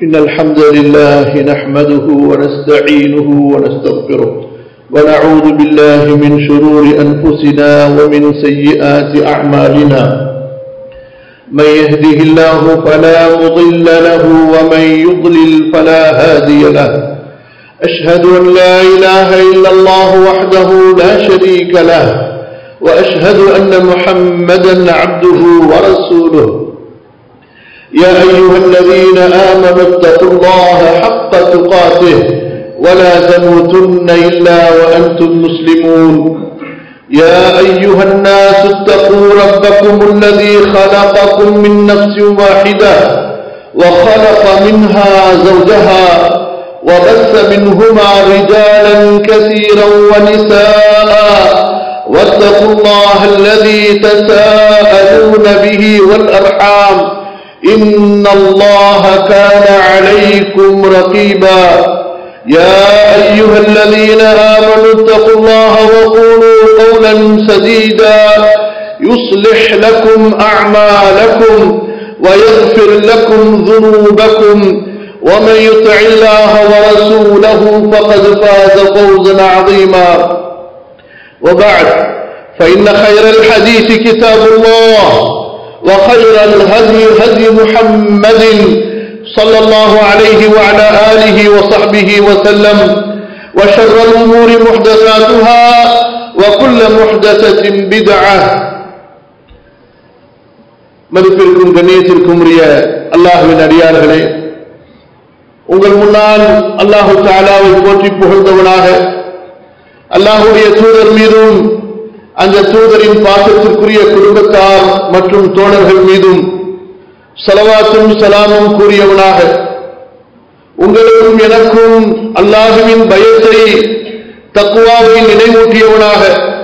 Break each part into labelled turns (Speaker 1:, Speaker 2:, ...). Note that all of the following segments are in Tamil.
Speaker 1: إن الحمد لله نحمده ونستعينه ونستغفره ونعوذ بالله من شرور أنفسنا ومن سيئات أعمالنا من يهده الله فلا مضل له ومن يضلل فلا هادي له أشهد أن لا إله إلا الله وحده لا شريك له وأشهد أن محمدا عبده ورسوله يا أيها الذين آمنوا اتقوا الله حق تقاته ولا تموتن إلا وأنتم مسلمون يا أيها الناس اتقوا ربكم الذي خلقكم من نفس واحدة وخلق منها زوجها وبث منهما رجالا كثيرا ونساء واتقوا الله الذي تساءلون به والأرحام إن الله كان عليكم رقيبا يا أيها الذين آمنوا اتقوا الله وقولوا قولا سديدا يصلح لكم أعمالكم ويغفر لكم ذنوبكم ومن يطع الله ورسوله فقد فاز فوزا عظيما وبعد فإن خير الحديث كتاب الله وخير الهدي هدي محمد صلى الله عليه وعلى آله وصحبه وسلم وشر الأمور محدثاتها وكل محدثة بدعة மதிப்பிற்கும் கண்ணியத்திற்கும் உரிய அல்லாஹுவின் அடியார்களே உங்கள் முன்னால் அல்லாஹு தாலாவை போற்றி புகழ்ந்தவனாக அல்லாஹுடைய தூதர் மீதும் அந்த தூதரின் பாசத்திற்குரிய குடும்பத்தார் மற்றும் தோழர்கள் மீதும் சலவாத்தும் சலாமும் கூறியவனாக உங்களுக்கும் எனக்கும் அல்லாஹுவின் பயத்தை தக்குவாவை நினைவூட்டியவனாக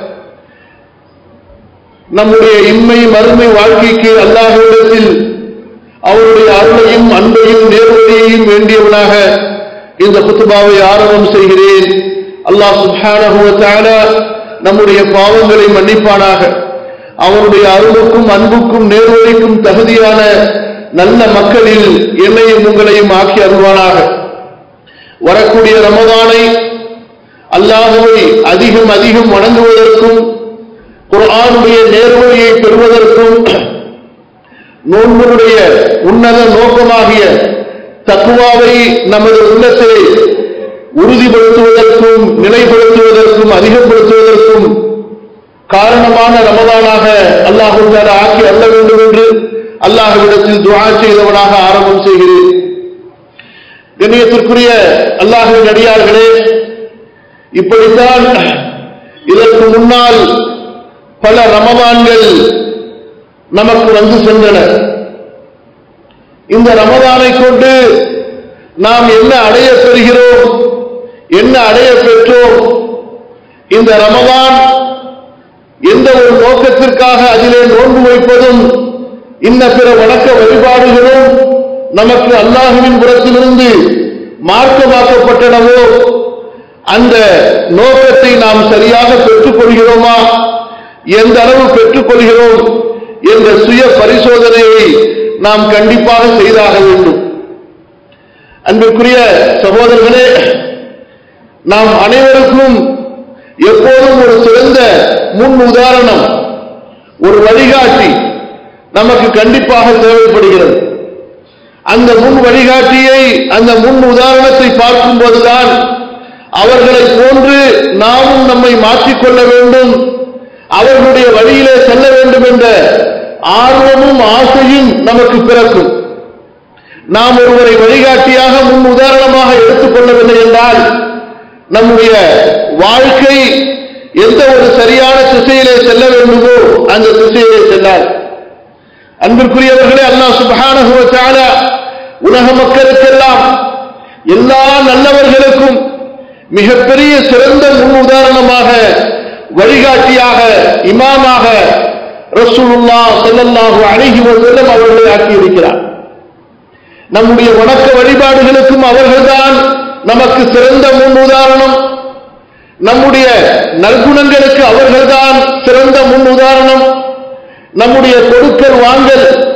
Speaker 1: நம்முடைய இன்மை மறுமை வாழ்க்கைக்கு அல்லாஹுவிடத்தில் அவருடைய அருளையும் அன்பையும் நேர்வழியையும் வேண்டியவனாக இந்த குத்துபாவை ஆரம்பம் செய்கிறேன் அல்லாஹ் சுஹானஹுவத்தான நம்முடைய பாவங்களை மன்னிப்பானாக அவனுடைய அருளுக்கும் அன்புக்கும் நேர்வழிக்கும் தகுதியான நல்ல மக்களில் என்னையும் உங்களையும் ஆக்கி அருள்வானாக வரக்கூடிய ரமதானை அல்லாஹுவை அதிகம் அதிகம் வணங்குவதற்கும் குர்ஆனுடைய நேர்வழியை பெறுவதற்கும் நோன்புடைய உன்னத நோக்கமாகிய தக்குவாவை நமது உள்ளத்தை உறுதிப்படுத்துவதற்கும் நிலைப்படுத்துவதற்கும் அதிகப்படுத்துவதற்கும் காரணமான ரமதானாக அல்லாஹு ஆக்கி அல்ல வேண்டும் என்று அல்லாஹுவிடத்தில் துவா செய்தவனாக ஆரம்பம் செய்கிறேன் கண்ணியத்திற்குரிய அல்லாஹுவின் அடியார்களே இப்படித்தான் இதற்கு முன்னால் பல ரமதான்கள் நமக்கு வந்து சென்றன இந்த ரமதானை கொண்டு நாம் என்ன அடைய பெறுகிறோம் என்ன அடைய பெற்றோம் இந்த ரமதான் எந்த ஒரு நோக்கத்திற்காக அதிலே நோன்பு வைப்பதும் இன்ன பிற வணக்க வழிபாடுகளும் நமக்கு அல்லாஹுவின் புறத்திலிருந்து மார்க்கமாக்கப்பட்டனவோ அந்த நோக்கத்தை நாம் சரியாக பெற்றுக்கொள்கிறோமா எந்த அளவு பெற்றுக்கொள்கிறோம் என்ற சுய பரிசோதனையை நாம் கண்டிப்பாக செய்தாக வேண்டும் அன்பிற்குரிய சகோதரர்களே நாம் அனைவருக்கும் எப்போதும் ஒரு சிறந்த முன் உதாரணம் ஒரு வழிகாட்டி நமக்கு கண்டிப்பாக தேவைப்படுகிறது அந்த முன் வழிகாட்டியை அந்த முன் உதாரணத்தை பார்க்கும் போதுதான் அவர்களை போன்று நாமும் நம்மை மாற்றிக்கொள்ள வேண்டும் அவர்களுடைய வழியிலே செல்ல வேண்டும் என்ற ஆர்வமும் ஆசையும் நமக்கு பிறக்கும் நாம் ஒருவரை வழிகாட்டியாக முன் உதாரணமாக எடுத்துக்கொள்ளவில்லை என்றால் நம்முடைய வாழ்க்கை எந்த ஒரு சரியான திசையிலே செல்ல வேண்டுமோ அந்த திசையிலே செல்லாது அன்பிற்குரியவர்களே அல்லாஹ் சுபஹானஹுவத்தால உலக மக்களுக்கெல்லாம் எல்லா நல்லவர்களுக்கும் மிகப்பெரிய சிறந்த முன் உதாரணமாக வழிகாட்டியாக இமாமாக ரசூலுல்லா செல்லல்லாஹு அழகி செல்லம் அவர்களை ஆக்கியிருக்கிறார் நம்முடைய வணக்க வழிபாடுகளுக்கும் அவர்கள்தான் நமக்கு சிறந்த முன் உதாரணம் நம்முடைய நற்குணங்களுக்கு அவர்கள்தான் சிறந்த முன் உதாரணம் நம்முடைய கொடுக்கல் வாங்கல்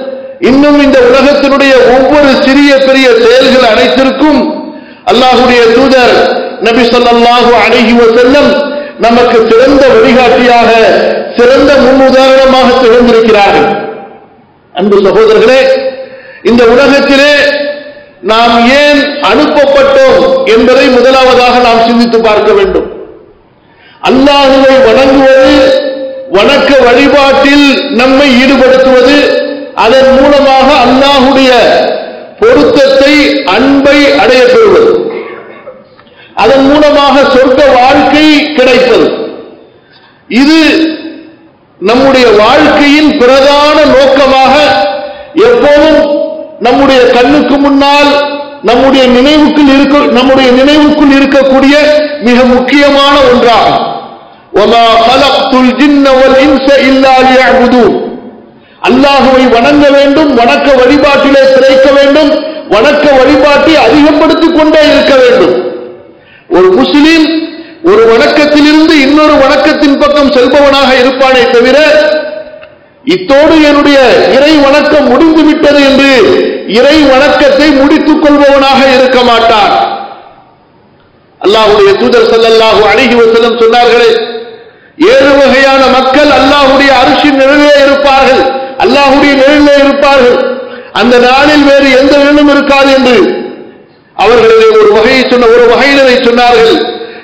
Speaker 1: இன்னும் இந்த உலகத்தினுடைய ஒவ்வொரு சிறிய பெரிய செயல்கள் அனைத்திற்கும் அல்லாஹுடைய தூதர் நபி ஸல்லல்லாஹு அலைஹி வஸல்லம் நமக்கு சிறந்த வழிகாட்டியாக சிறந்த முன்னுதாரணமாக திகழ்ந்திருக்கிறார்கள் அன்பு சகோதரர்களே இந்த உலகத்திலே நாம் ஏன் அனுப்பப்பட்டோம் என்பதை முதலாவதாக நாம் சிந்தித்து பார்க்க வேண்டும் அல்லாஹுவை வணங்குவது வணக்க வழிபாட்டில் நம்மை ஈடுபடுத்துவது அதன் மூலமாக அல்லாஹுடைய பொருத்தத்தை அன்பை அடைய பெறுவது அதன் மூலமாக சொர்க்க வாழ்க்கை கிடைப்பது இது நம்முடைய வாழ்க்கையின் பிரதான நோக்கமாக எப்போதும் நம்முடைய கண்ணுக்கு முன்னால் நம்முடைய நினைவுக்குள் இருக்க நம்முடைய நினைவுக்குள் இருக்கக்கூடிய மிக முக்கியமான ஒன்றாகும் وَمَا خَلَقْتُ الْجِنَّ وَالْإِنسَ إِلَّا لِيَعْبُدُونِ அல்லாஹுவை வணங்க வேண்டும் வணக்க வழிபாட்டிலே திளைக்க வேண்டும் வணக்க வழிபாட்டை அதிகப்படுத்திக் கொண்டே இருக்க வேண்டும் ஒரு முஸ்லிம் ஒரு வணக்கத்திலிருந்து இன்னொரு வணக்கத்தின் பக்கம் செல்பவனாக இருப்பானே தவிர இத்தோடு என்னுடைய இறை வணக்கம் முடிந்து விட்டது என்று இறை வணக்கத்தை முடித்துக் கொள்பவனாக இருக்க மாட்டான் அல்லாஹுடைய தூதர் ஸல்லல்லாஹு அலைஹி வஸல்லம் சொன்னார்களே ஏழு வகையான மக்கள் அல்லாஹுடைய அரிசின் நிழலிலே இருப்பார்கள் அல்லாஹுடைய நிழலிலே இருப்பார்கள் அந்த நாளில் வேறு எந்த நிழலும் இருக்காது என்று அவர்களிலே ஒரு வகையை சொன்ன ஒரு வகையினரை சொன்னார்கள்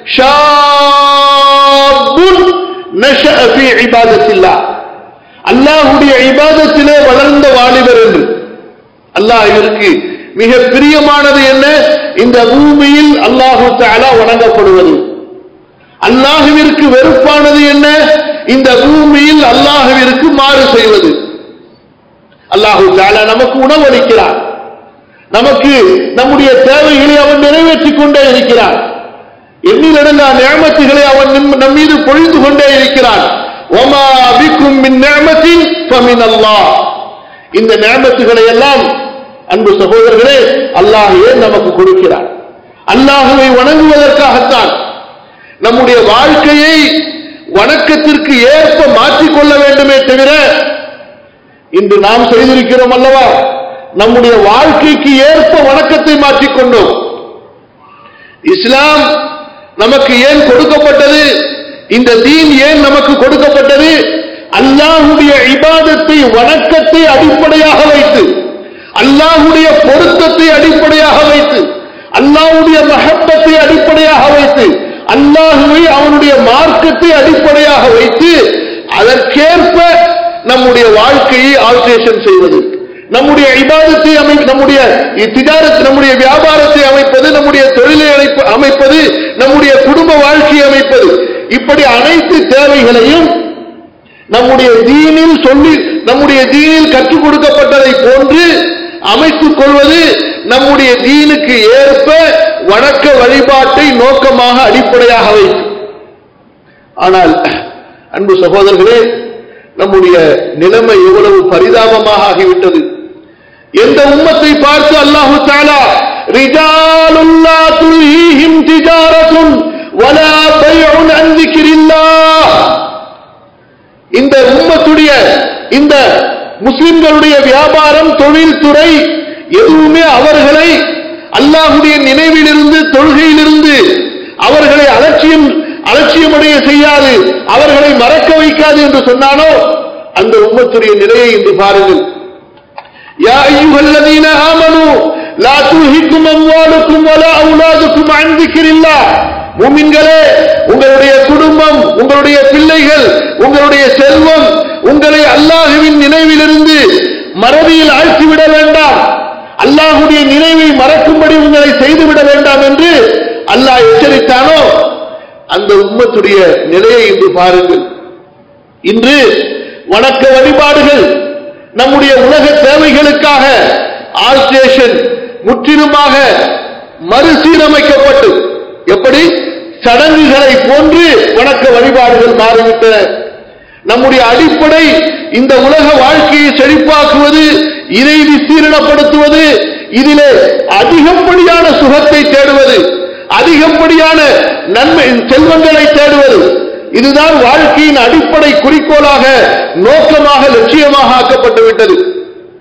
Speaker 1: ஷாபுன் நஷஅ ஃபீ இபாதத்தில்லாஹ் அல்லாஹுடைய இபாதத்திலே வளர்ந்த வாலிபர் என்று அல்லாஹ் இவருக்கு மிக பிரியமானது என்ன இந்த பூமியில் அல்லாஹு தஆலா வணங்கப்படுவது அல்லாஹுவிற்கு வெறுப்பானது என்ன இந்த பூமியில் அல்லாஹுவிற்கு மாறு செய்வது அல்லாஹு தஆலா நமக்கு உணவளிக்கிறார் நமக்கு நம்முடைய தேவைகளை அவன் நிறைவேற்றிக் கொண்டே இருக்கிறான் எண்ணிலடங்கா நியமத்துகளை அவன் நிம்- நம் மீது பொழிந்து கொண்டே இருக்கிறான் ஒமா பிக்கும் மின் நியமத்தின் ஃபமின் அல்லாஹ் இந்த நியமத்துகளை எல்லாம் அன்பு சகோதரர்களே அல்லாஹ் ஏன் நமக்கு கொடுக்கிறான் அல்லாஹுவை வணங்குவதற்காகத்தான் நம்முடைய வாழ்க்கையை வணக்கத்திற்கு ஏற்ப மாற்றிக்கொள்ள வேண்டுமே தவிர இன்று நாம் செய்திருக்கிறோம் அல்லவா நம்முடைய வாழ்க்கைக்கு ஏற்ப வணக்கத்தை மாற்றிக்கொண்டோம் இஸ்லாம் நமக்கு ஏன் கொடுக்கப்பட்டது இந்த தீன் ஏன் நமக்கு கொடுக்கப்பட்டது அல்லாஹுடைய இபாதத்தை வணக்கத்தை அடிப்படையாக வைத்து அல்லாஹுடைய பொருத்தத்தை அடிப்படையாக வைத்து அல்லாஹுடைய மகப்பத்தை அடிப்படையாக வைத்து அல்லாஹுவை அவனுடைய மார்க்கத்தை அடிப்படையாக வைத்து அதற்கேற்ப நம்முடைய வாழ்க்கையை ஆல்ட்ரேஷன் செய்வது நம்முடைய இபாதத்தை அமை நம்முடைய திஜாரத் நம்முடைய வியாபாரத்தை அமைப்பது நம்முடைய தொழிலை அமைப்ப- அமைப்பது நம்முடைய குடும்ப வாழ்க்கையை அமைப்பது இப்படி அனைத்து தேவைகளையும் நம்முடைய தீனில் சொல்லி நம்முடைய தீனில் கற்றுக் கொடுக்கப்பட்டதை போன்று அமைத்துக் கொள்வது நம்முடைய தீனுக்கு ஏற்ப வணக்க வழிபாட்டை நோக்கமாக அடிப்படையாக வைத்து ஆனால் அன்பு சகோதரர்களே நம்முடைய நிலைமை எவ்வளவு பரிதாபமாக ஆகிவிட்டது எந்த உம்மத்தை பார்த்து அல்லாஹு தாலா ரிஜாலுல்லா துல்ஹீஹிம் திஜாரத்துன் வலா பைஉன் அன் ذிக்ரில்லாஹ் இந்த உம்மத்துடைய இந்த முஸ்லிம்களுடைய வியாபாரம் தொழில்துறை எதுவுமே அவர்களை அல்லாஹுடைய நினைவிலிருந்து தொழுகையிலிருந்து அவர்களை அலட்சியம் அலட்சியமடைய செய்யாது அவர்களை மறக்க வைக்காது என்று சொன்னானோ அந்த உம்மத்துடைய நிலையை இன்று பாருங்கள் يا أيها الذين آمنوا لا تلهكم أموالكم ولا أولادكم عن ذكر الله மூமின்களே உங்களுடைய குடும்பம் உங்களுடைய பிள்ளைகள் உங்களுடைய செல்வம் உங்களை அல்லாஹுவின் நினைவிலிருந்து மறதியில் ஆழ்த்திவிட வேண்டாம் அல்லாஹுடைய நினைவை மறக்கும்படி உங்களை செய்துவிட வேண்டாம் என்று அல்லாஹ் எச்சரித்தானோ அந்த உம்மத்துடைய நிலையை இன்று பாருங்கள் இன்று வணக்க வழிபாடுகள் நம்முடைய உலக தேவைகளுக்காக ஆல்ட்ரேஷன் முற்றிலுமாக மறுசீரமைக்கப்பட்டு எப்படி சடங்குகளை போன்று வணக்க வழிபாடுகள் மாறிவிட்டன நம்முடைய அடிப்படை இந்த உலக வாழ்க்கையை செழிப்பாக்குவது இதை விஸ்தீரணப்படுத்துவது இதிலே அதிகப்படியான சுகத்தை தேடுவது அதிகப்படியான நன்மை செல்வங்களை தேடுவது இதுதான் வாழ்க்கையின் அடிப்படை குறிக்கோளாக நோக்கமாக லட்சியமாக ஆக்கப்பட்டு விட்டது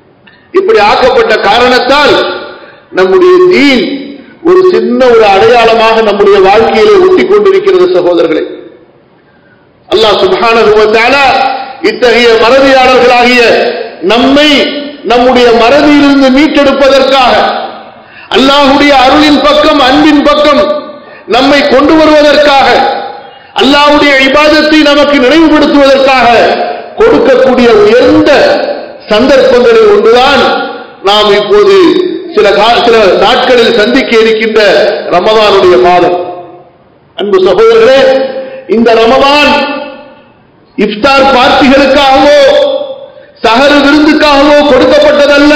Speaker 1: இப்படி ஆக்கப்பட்ட காரணத்தால் நம்முடைய தீன் ஒரு சின்ன ஒரு அடையாளமாக நம்முடைய வாழ்க்கையிலே ஒட்டி கொண்டிருக்கிறது சகோதரர்களே அல்லாஹ் சுப்ஹானஹு வ தஆலா இத்தகைய மறதியாளர்களாகிய நம்மை நம்முடைய மறதியிலிருந்து மீட்டெடுப்பதற்காக அல்லாஹுடைய அருளின் பக்கம் அன்பின் பக்கம் நம்மை கொண்டு வருவதற்காக அல்லாஹ்வுடைய இபாதத்தை நமக்கு நினைவுபடுத்துவதற்காக கொடுக்கக்கூடிய உயர்ந்த சந்தர்ப்பங்களில் ஒன்றுதான் நாம் இப்போது சில கா- சில நாட்களில் சந்திக்க இருக்கின்ற ரமதானுடைய மாதம் அன்பு சகோதரர்களே இந்த ரமதான் இஃப்தார் பார்ட்டிகளுக்காகவோ சகரு விருந்துக்காகவோ கொடுக்கப்பட்டதல்ல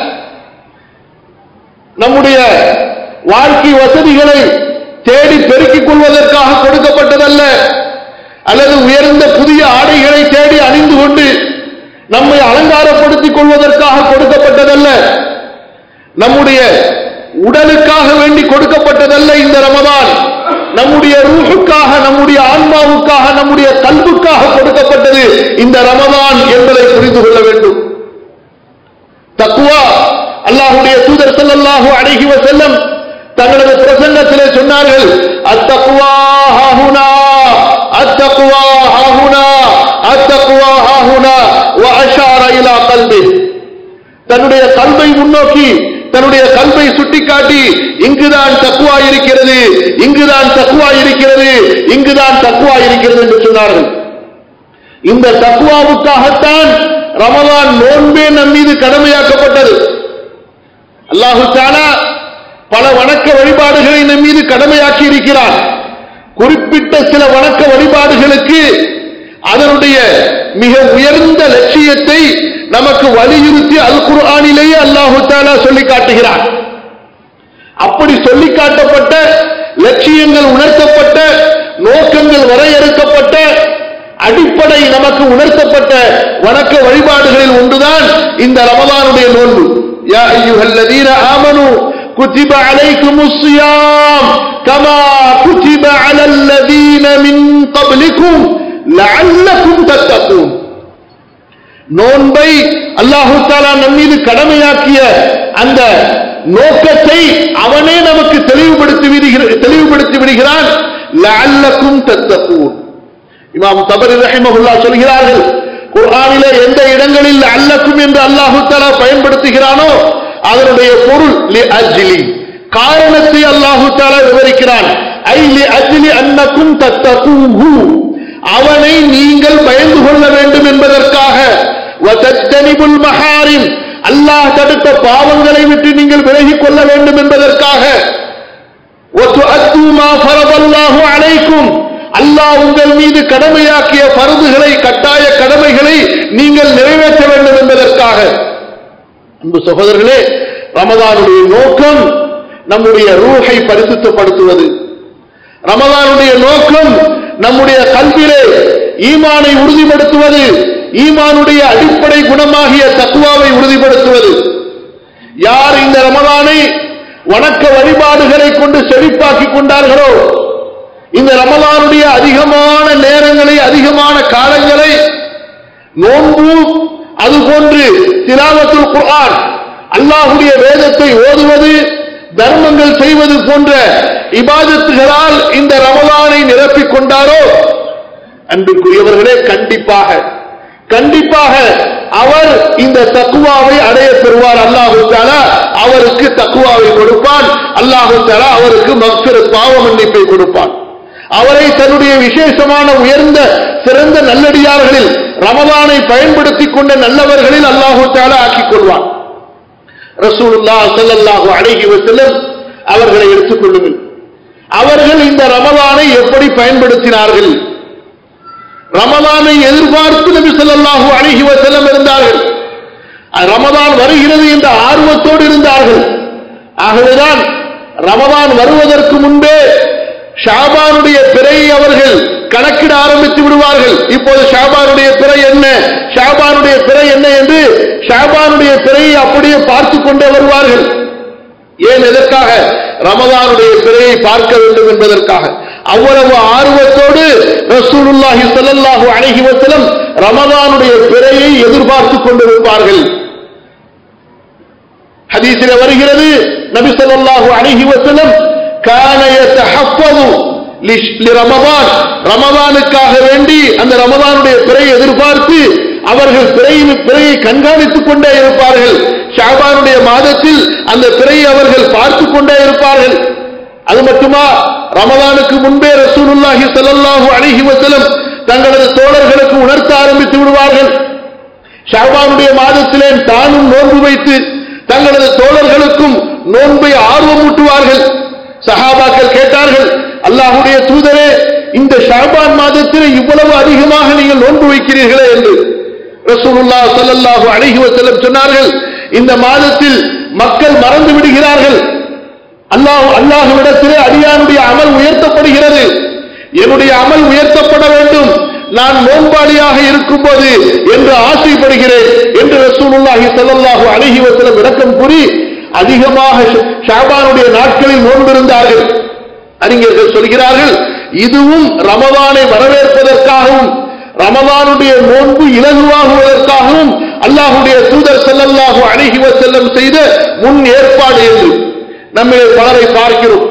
Speaker 1: நம்முடைய வாழ்க்கை வசதிகளை தேடி பெருக்கிக் கொள்வதற்காக கொடுக்கப்பட்டதல்ல அல்லது உயர்ந்த புதிய ஆடைகளை தேடி அணிந்து கொண்டு நம்மை அலங்காரப்படுத்திக் கொள்வதற்காக கொடுக்கப்பட்டதல்ல நம்முடைய உடலுக்காக வேண்டி கொடுக்கப்பட்டதல்ல இந்த ரமதான் நம்முடைய ரூஹுக்காக நம்முடைய ஆன்மாவுக்காக நம்முடைய கல்புக்காக கொடுக்கப்பட்டது இந்த ரமதான் என்பதை புரிந்து கொள்ள வேண்டும் தக்குவா அல்லாஹுடைய தூதர் ஸல்லல்லாஹு அலைஹி வஸல்லம் தங்களது பிரசங்கத்திலே சொன்னார்கள் அத்தக்குவா ஹாஹுனா அத்தக்குவா ஹாஹுனா அத்தக்குவா ஹாஹுனா வ அஷார இலா கல்பி தன்னுடைய கல்வை முன்னோக்கி தன்னுடைய கல்வை சுட்டிக்காட்டி இங்குதான் தக்குவா இருக்கிறது இங்குதான் தக்குவா இருக்கிறது இங்குதான் தக்குவா இருக்கிறது என்று சொன்னார்கள் இந்த தக்குவாவுக்காகத்தான் ரமலான் நோன்பே நம் மீது கடமையாக்கப்பட்டது அல்லாஹு தாலா பல வணக்க வழிபாடுகளை நம் மீது கடமையாக்கி இருக்கிறார் குறிப்பிட்ட சில வணக்க வழிபாடுகளுக்கு அதனுடைய மிக உயர்ந்த லட்சியத்தை நமக்கு வலியுறுத்தி அல் குர்ஆனிலேயே அல்லாஹு தாலா சொல்லி காட்டுகிறார் அப்படி சொல்லி காட்டப்பட்ட லட்சியங்கள் உணர்த்தப்பட்ட நோக்கங்கள் வரையறுக்கப்பட்ட அடிப்படை நமக்கு உணர்த்தப்பட்ட வணக்க வழிபாடுகளில் ஒன்றுதான் இந்த ரமலானுடைய நோன்பு யா அய்யுஹல்லதீன ஆமனு كتب عليكم الصيام كما كتب على الذين من قبلكم لعلكم تتقون நோன்பை அல்லாஹு தாலா நம் மீது கடமையாக்கிய அந்த நோக்கத்தை அவனே நமக்கு தெளிவுபடுத்தி விடுகிற- தெளிவுபடுத்தி விடுகிறான் லஅல்லக்கும் தத்தகூன் இமாம் தபரி ரஹிமஹுல்லா சொல்கிறார்கள் குர்ஆனிலே எந்த இடங்களில் அல்லக்கும் என்று அல்லாஹு தஆலா பயன்படுத்துகிறானோ அதனுடைய பொருள் லி அஜ்லி காரணத்தை அல்லாஹு தஆலா விவரிக்கிறான் ஐ லி அஜ்லி அன்னக்கும் தத்தகூஹு அவனை நீங்கள் பயந்து கொள்ள வேண்டும் என்பதற்காக வதத்தனிபுல் மஹாரிம் அல்லாஹ் தடுத்த பாவங்களை விட்டு நீங்கள் விலகிக் கொள்ள வேண்டும் என்பதற்காக وَتُؤَدُّوا مَا فَرَضَ اللَّهُ عَلَيْكُمْ அல்லாஹ் உங்கள் மீது கடமையாக்கிய பருதுகளை கட்டாய கடமைகளை நீங்கள் நிறைவேற்ற வேண்டும் என்பதற்காக அன்பு சகோதரர்களே ரமதானுடைய நோக்கம் நம்முடைய ரூஹை பரிசுத்தப்படுத்துவது ரமதானுடைய நோக்கம் நம்முடைய கல்வியிலே ஈமானை உறுதிப்படுத்துவது ஈமானுடைய அடிப்படை குணமாகிய தக்குவாவை உறுதிப்படுத்துவது யார் இந்த ரமதானை வணக்க வழிபாடுகளை கொண்டு செழிப்பாக்கி கொண்டார்களோ இந்த ரமலானுடைய அதிகமான நேரங்களை அதிகமான காலங்களை நோன்பு அதுபோன்று திலாவத்துல் குர்ஆன் அல்லாஹுடைய வேதத்தை ஓதுவது தர்மங்கள் செய்வது போன்ற இபாதத்துகளால் இந்த ரமலானை நிரப்பிக் கொண்டாரோ அன்பிற்குரியவர்களே கண்டிப்பாக கண்டிப்பாக அவர் இந்த தக்குவாவை அடைய பெறுவார் அல்லாஹு தாலா அவருக்கு தக்குவாவை கொடுப்பான் அல்லாஹு தாலா அவருக்கு மக்பிர பாவ மன்னிப்பை கொடுப்பான் அவரை தன்னுடைய விசேஷமான உயர்ந்த சிறந்த நல்லடியார்களில் ரமலானை பயன்படுத்திக் கொண்ட நல்லவர்களில் அல்லாஹு தாலா ஆக்கிக் கொள்வான் ரசூலுல்லாஹ் ஸல்லல்லாஹு அலைஹி வஸல்லம் அவர்களை எடுத்துக் கொள்ளுங்கள் அவர்கள் இந்த ரமலானை எப்படி பயன்படுத்தினார்கள் ரமலானை எதிர்பார்த்து நபி ஸல்லல்லாஹு அலைஹி வஸல்லம் இருந்தார்கள் ரமதான் வருகிறது என்ற ஆர்வத்தோடு இருந்தார்கள் ஆகவேதான் ரமதான் வருவதற்கு முன்பே ஷாபானுடைய பிறையை அவர்கள் கணக்கிட ஆரம்பித்து விடுவார்கள் இப்போது ஷாபானுடைய பிறை என்ன ஷாபானுடைய பிறை என்ன என்று ஷாபானுடைய பிறையை அப்படியே பார்த்து கொண்டே வருவார்கள் ஏன் எதற்காக ரமதானுடைய பிறையை பார்க்க வேண்டும் என்பதற்காக அவ்வளவு ஆர்வத்தோடு ரசூலுல்லாஹி ஸல்லல்லாஹு அலைஹி வஸல்லம் ரமதானுடைய பிறையை எதிர்பார்த்து கொண்டிருப்பார்கள் ஹதீஸில் வருகிறது நபி ஸல்லல்லாஹு அலைஹி வஸல்லம் கான யதஹஃபது ரமதான் ரமதானுக்காக வேண்டி அந்த ரமதானுடைய பிறையை எதிர்பார்த்து அவர்கள் பிறையின் பிறையை கண்காணித்துக் கொண்டே இருப்பார்கள் ஷாபானுடைய மாதத்தில் அந்த பிறையை அவர்கள் பார்த்து கொண்டே இருப்பார்கள் அது மட்டுமா ரமதானுக்கு முன்பே ரசூலுல்லாஹி ஸல்லல்லாஹு அலைஹி வஸல்லம் தங்களது தோழர்களுக்கு உணர்த்த ஆரம்பித்து விடுவார்கள் ஷாபானுடைய மாதத்திலே தானும் நோன்பு வைத்து தங்களது தோழர்களுக்கும் நோன்பை ஆர்வமூட்டுவார்கள் சஹாபாக்கள் கேட்டார்கள் அல்லாஹுடைய தூதரே இந்த ஷாபான் மாதத்தில் இவ்வளவு அதிகமாக நீங்கள் நோன்பு வைக்கிறீர்களே என்று ரசூலுல்லாஹ் ஸல்லல்லாஹு அலைஹி வஸல்லம் சொன்னார்கள் இந்த மாதத்தில் மக்கள் மறந்து விடுகிறார்கள் அல்லாஹ் அல்லாஹ்விடத்திலே அடியானுடைய அமல் உயர்த்தப்படுகிறது என்னுடைய அமல் உயர்த்தப்பட வேண்டும் நான் நோன்பாளியாக இருக்கும்போது என்று ஆசைப்படுகிறேன் என்று ரசூலுல்லாஹி ஸல்லல்லாஹு அலைஹி வஸல்லம் விளக்கம் கூறி அதிகமாக ஷாபானுடைய நாட்களில் நோன்பிருந்தார்கள் அறிஞர்கள் சொல்கிறார்கள் இதுவும் ரமதானை வரவேற்பதற்காகவும் ரமதானுடைய நோன்பு இலகுவாகுவதற்காகவும் அல்லாஹுடைய தூதர் ஸல்லல்லாஹு அலைஹி வஸல்லம் செய்த முன் ஏற்பாடு என்று நம்மிலே பலரை பார்க்கிறோம்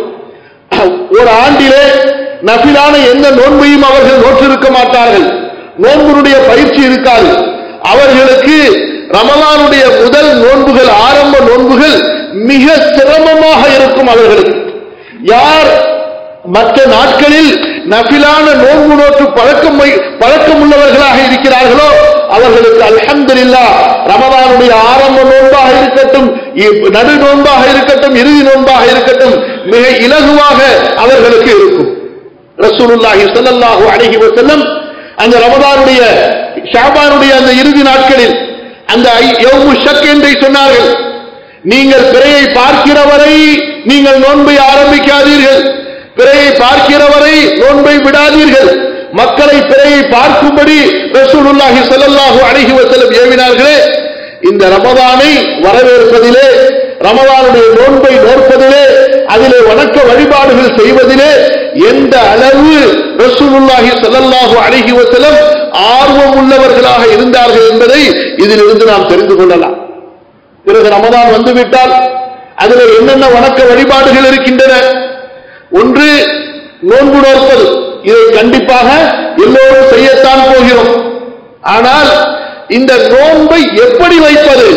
Speaker 1: ஒரு ஆண்டிலே நபிலான எந்த நோன்பையும் அவர்கள் நோற்றிருக்க மாட்டார்கள் நோன்புடைய பயிற்சி இருக்காது அவர்களுக்கு ரமலானுடைய முதல் நோன்புகள் ஆரம்ப நோன்புகள் மிக சிரமமாக இருக்கும் அவர்களுக்கு யார் மற்ற நாட்களில் நபிலான நோன்பு நோற்று பழக்கம் பழக்கம் உள்ளவர்களாக இருக்கிறார்களோ அவர்களுக்கு அல்ஹம்துலில்லா ரமதானுடைய ஆரம்ப நோன்பாக இருக்கட்டும் நடு நோன்பாக இருக்கட்டும் இறுதி நோன்பாக இருக்கட்டும் மிக இலகுவாக அவர்களுக்கு இருக்கும் ரசூலுல்லாஹி ஸல்லல்லாஹு அலைஹி வஸல்லம் அந்த ரமதானுடைய ஷாபானுடைய அந்த இறுதி நாட்களில் அந்த யௌமு ஷக் என்றை சொன்னார்கள் நீங்கள் பிறையை பார்க்கிற வரை நீங்கள் நோன்பை ஆரம்பிக்காதீர்கள் பிறையை பார்க்கிற வரை நோன்பை விடாதீர்கள் மக்களை பிறையை பார்க்கும்படி ரசூலுல்லாஹி ஸல்லல்லாஹு அலைஹி வஸல்லம் ஏவினார்களே இந்த ரமதானை வரவேற்பதிலே ரமதானுடைய நோன்பை நோற்பதிலே அதிலே வணக்க வழிபாடுகள் செய்வதிலே எந்த அளவு ரசூலுல்லாஹி ஸல்லல்லாஹு அலைஹி வஸல்லம் ஆர்வம் உள்ளவர்களாக இருந்தார்கள் என்பதை இதிலிருந்து நாம் தெரிந்து கொள்ளலாம் பிறகு ரமதான் வந்துவிட்டால் அதில் என்னென்ன வணக்க வழிபாடுகள் இருக்கின்றன ஒன்று நோன்பு நோற்பது இதை கண்டிப்பாக எல்லோரும் செய்யத்தான் போகிறோம் ஆனால் இந்த நோன்பை எப்படி வைப்பது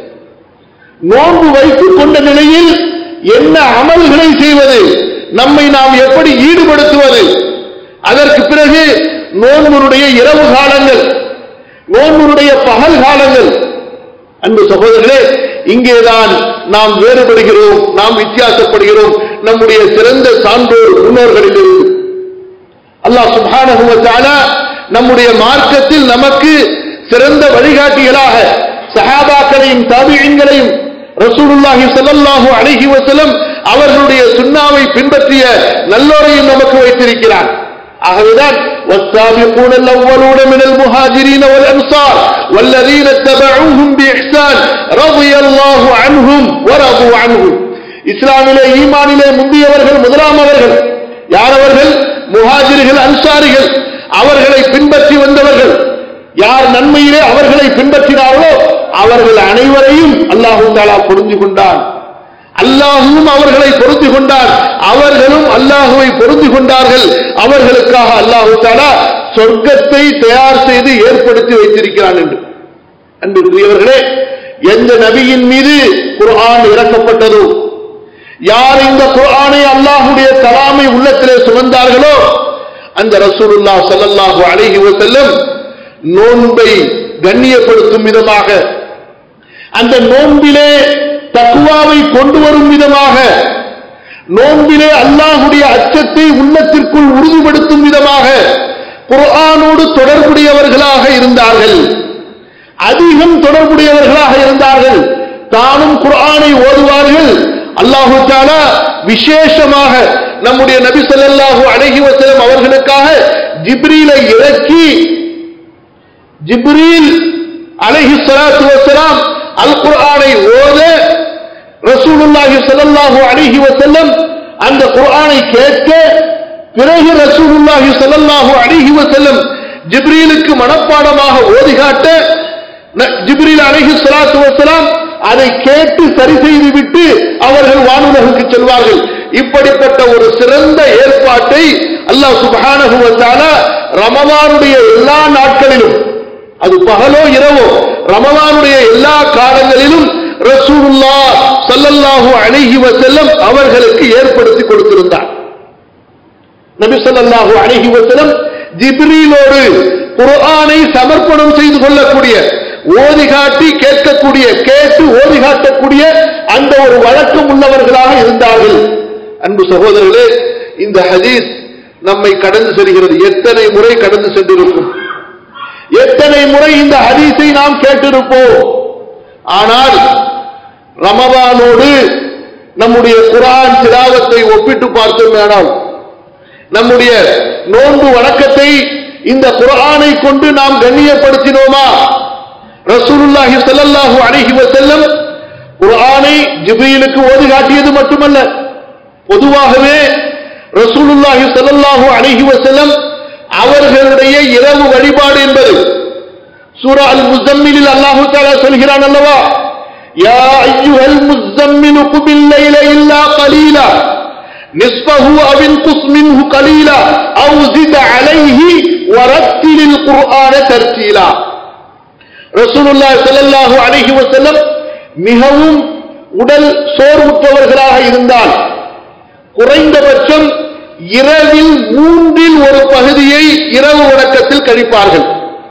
Speaker 1: நோன்பு வைத்துக் கொண்ட நிலையில் என்ன அமல்களை செய்வது நம்மை நாம் எப்படி ஈடுபடுத்துவது அதற்கு பிறகு நோன்புடைய இரவு காலங்கள் நோன்புடைய பகல் காலங்கள் அன்பு சகோதரர்களே இங்கேதான் நாம் வேறுபடுகிறோம் நாம் வித்தியாசப்படுகிறோம் நம்முடைய சிறந்த சான்றோர் முன்னோர்களிலிருந்து அல்லாஹ் சுப்ஹானஹு வ தஆலா நம்முடைய மார்க்கத்தில் நமக்கு சிறந்த வழிகாட்டிகளாக சஹாபாக்களையும் தாபியங்களையும் ரசூலுல்லாஹி ஸல்லல்லாஹு அலைஹி வஸல்லம் அவர்களுடைய சுன்னாவை பின்பற்றிய நல்லோரையும் நமக்கு வைத்திருக்கிறார் ஆகவேதான் والسابقون الأولون من المهاجرين والأنصار والذين اتبعوهم بإحسان رضي الله عنهم ورضوا عنه இஸ்லாமிலே ஈமானிலே முந்தியவர்கள் முதலாம் அவர்கள் யார் அவர்கள் முஹாஜிர்கள் அன்சாரிகள் அவர்களை பின்பற்றி வந்தவர்கள் யார் நன்மையிலே அவர்களை பின்பற்றினார்களோ அவர்கள் அனைவரையும் அல்லாஹு தாலா பொருந்தி கொண்டான் அல்லாஹும் அவர்களை பொருந்தி கொண்டார் அவர்களும் அல்லாஹுவை பொருந்தி கொண்டார்கள் அவர்களுக்காக அல்லாஹு தாலா சொர்க்கத்தை தயார் செய்து ஏற்படுத்தி வைத்திருக்கிறான் என்று அன்பிற்குரியவர்களே எந்த நபியின் மீது குர்ஆன் இறக்கப்பட்டதோ யார் இந்த குர்ஆனை அல்லாஹுடைய கலாமை உள்ளத்திலே சுமந்தார்களோ அந்த ரசூலுல்லா ஸல்லல்லாஹு அலைஹி வஸல்லம் நோன்பை கண்ணியப்படுத்தும் விதமாக அந்த நோன்பிலே தக்குவாவை கொண்டு வரும் விதமாக நோன்பிலே அல்லாஹுடைய அச்சத்தை உள்ளத்திற்குள் உறுதிப்படுத்தும் விதமாக குர்ஆனோடு தொடர்புடையவர்களாக இருந்தார்கள் அதிகம் தொடர்புடையவர்களாக இருந்தார்கள் தானும் குர்ஆனை ஓதுவார்கள் அல்லாஹு தாலா விசேஷமாக நம்முடைய நபி ஸல்லல்லாஹு அலைஹி வஸல்லம் அவர்களுக்காக ஜிப்ரீலை இறக்கி ஜிப்ரீல் அலைஹி ஸலாத்து வஸலாம் அல் குர்ஆனை ஓத ரசூலுல்லாஹி ஸல்லல்லாஹு அலைஹி வஸல்லம் அந்த குர்ஆனை கேட்க பிறகு ரசூலுல்லாஹி ஸல்லல்லாஹு அலைஹி வஸல்லம் ஜிப்ரீலுக்கு மனப்பாடமாக ஓதி காட்ட ஜிப்ரீல் அலைஹி ஸலாத்து வஸலாம் அதை கேட்டு சரி செய்து விட்டு அவர்கள் வானுலகுக்கு செல்வார்கள் இப்படிப்பட்ட ஒரு சிறந்த ஏற்பாட்டை அல்லாஹ் சுப்ஹானஹு வ தஆலா ரமலானுடைய எல்லா நாட்களிலும் அது பகலோ இரவோ ரமலானுடைய எல்லா காலங்களிலும் ரசூலுல்லா ஸல்லல்லாஹு அலைஹி வஸல்லம் அவர்களுக்கு ஏற்படுத்தி கொடுத்திருந்தார் நபி ஸல்லல்லாஹு அலைஹி வஸல்லம் ஜிப்ரீலோடு குர்ஆனை சமர்ப்பணம் செய்து கொள்ளக்கூடிய ஓதி காட்டி கேட்கக்கூடிய கேட்டு ஓதி காட்டக்கூடிய அந்த ஒரு வழக்கம் உள்ளவர்களாக இருந்தார்கள் அன்பு சகோதரர்களே இந்த ஹதீஸ் நம்மை கடந்து செல்கிறது எத்தனை முறை கடந்து சென்றிருக்கும் எத்தனை முறை இந்த ஹதீஸை நாம் கேட்டிருப்போம் ஆனால் ரமதானோடு நம்முடைய குரான் திலாவத்தை ஒப்பிட்டு பார்த்தோமேனால் நம்முடைய நோன்பு வணக்கத்தை இந்த குர்ஆனை கொண்டு நாம் கண்ணியப்படுத்தினோமா ரசூலுல்லாஹி ஸல்லல்லாஹு அலைஹி வஸல்லம் குர்ஆனை ஜிப்ரீலுக்கு ஓதி காட்டியது மட்டுமல்ல பொதுவாகவே ரசூலுல்லாஹி ஸல்லல்லாஹு அலைஹி வஸல்லம் அவர்களுடைய இரவு வழிபாடு என்பது சூரா அல் முஸம்மிலில் அல்லாஹ் தஆலா சொல்கிறான் அல்லவா யா அய்யுஹல் முஸம்மிலு குபில் லைல இல்லா கலீலா نصفه أو انقص منه قليلا أو زد عليه ورتل القرآن ترتيلا رسول الله صلى الله عليه وسلم மிகவும் உடல் சோர்வுற்றவர்களாக இருந்தால் குறைந்தபட்சம் இரவில் மூன்றில் ஒரு பகுதியை இரவு வணக்கத்தில் கழிப்பார்கள்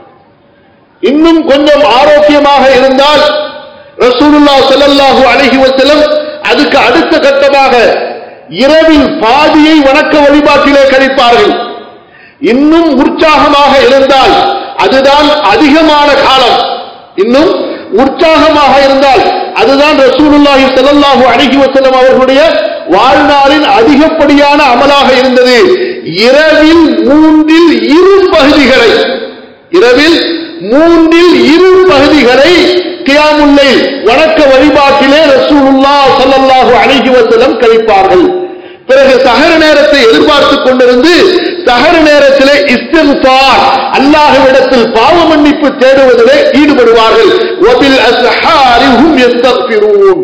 Speaker 1: இன்னும் கொஞ்சம் ஆரோக்கியமாக இருந்தால் ரசூலுல்லா ஸல்லல்லாஹு அலைஹி வஸல்லம் அதுக்கு அடுத்த கட்டமாக இரவில் பாதியை வணக்க வழிபாட்டிலே கழிப்பார்கள் இன்னும் உற்சாகமாக இருந்தால் அதுதான் அதிகமான காலம் இன்னும் உற்சாகமாக இருந்தால் அதுதான் ரசூலுல்லாஹி ஸல்லல்லாஹு அலைஹி வஸல்லம் அவர்களுடைய வாழ்நாளின் அதிகப்படியான அமலாக இருந்தது இரவில் மூன்றில் இரு பகுதிகளை இரவில் மூன்றில் இரு பகுதிகளை கியாமுல்லை வணக்க வழிபாட்டிலே ரசூலுல்லா ஸல்லல்லாஹு அலைஹி வஸல்லம் கழிப்பார்கள் பிறகு சஹர் நேரத்தை எதிர்பார்த்துக் கொண்டிருந்து சஹர் நேரத்திலே இஸ்திஃபார் அல்லாஹ்விடத்தில் பாவ மன்னிப்பு தேடுவதிலே ஈடுபடுவார்கள் வபில் அஸ்ஹாரி ஹும் யஸ்தக்ஃபிரூன்